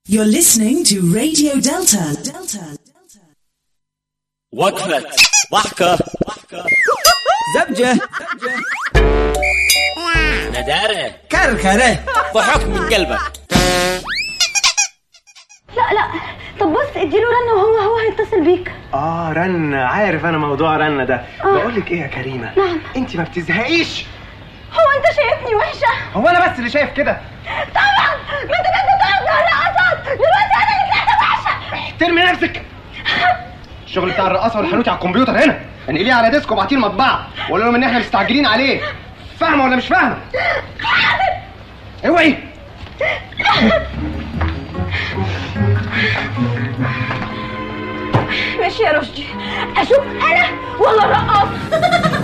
You're listening to Radio Delta. Delta. وقفة ضحكة زبجة ندارة كركرة ضحك من قلبك لا لا طب بص اديله رنه وهو هو هيتصل بيك اه رن عارف انا موضوع رن ده بقول لك ايه يا كريمه نعم. انت ما بتزهقيش هو انت شايفني وحشه هو انا بس اللي شايف كده طبعا ما انت كنت بتقعد مع الرقصات دلوقتي انا اللي طلعت وحشه احترمي نفسك الشغل بتاع الرقاصه والحانوتي على الكمبيوتر هنا انقليه على ديسك وابعتيه المطبعه وقول لهم ان احنا مستعجلين عليه فاهمه ولا مش فاهمه اوعي ماشي يا رشدي اشوف انا ولا الرقاص